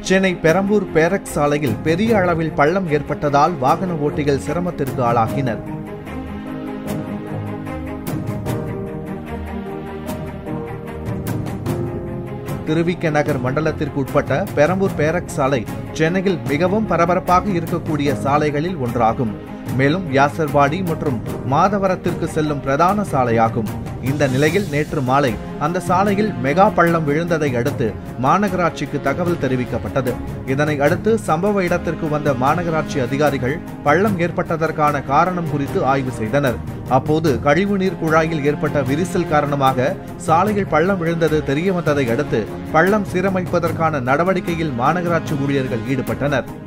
சென்னை பெரம்பூர் பேரக் சாலையில் பெரிய அளவில் பள்ளம் ஏற்பட்டதால் வாகன ஓட்டிகள் சிரமத்திற்கு ஆளாகினர் திருவிக்க நகர் மண்டலத்திற்கு உட்பட்ட பெரம்பூர் பேரக் சாலை சென்னையில் மிகவும் பரபரப்பாக இருக்கக்கூடிய சாலைகளில் ஒன்றாகும் மேலும் வியாசர்வாடி மற்றும் மாதவரத்திற்கு செல்லும் பிரதான சாலையாகும் இந்த நிலையில் நேற்று மாலை அந்த சாலையில் மெகா பள்ளம் விழுந்ததை அடுத்து மாநகராட்சிக்கு தகவல் தெரிவிக்கப்பட்டது இதனை அடுத்து சம்பவ இடத்திற்கு வந்த மாநகராட்சி அதிகாரிகள் பள்ளம் ஏற்பட்டதற்கான காரணம் குறித்து ஆய்வு செய்தனர் அப்போது கழிவுநீர் குழாயில் ஏற்பட்ட விரிசல் காரணமாக சாலையில் பள்ளம் விழுந்தது தெரிய வந்ததை அடுத்து பள்ளம் சீரமைப்பதற்கான நடவடிக்கையில் மாநகராட்சி ஊழியர்கள் ஈடுபட்டனர்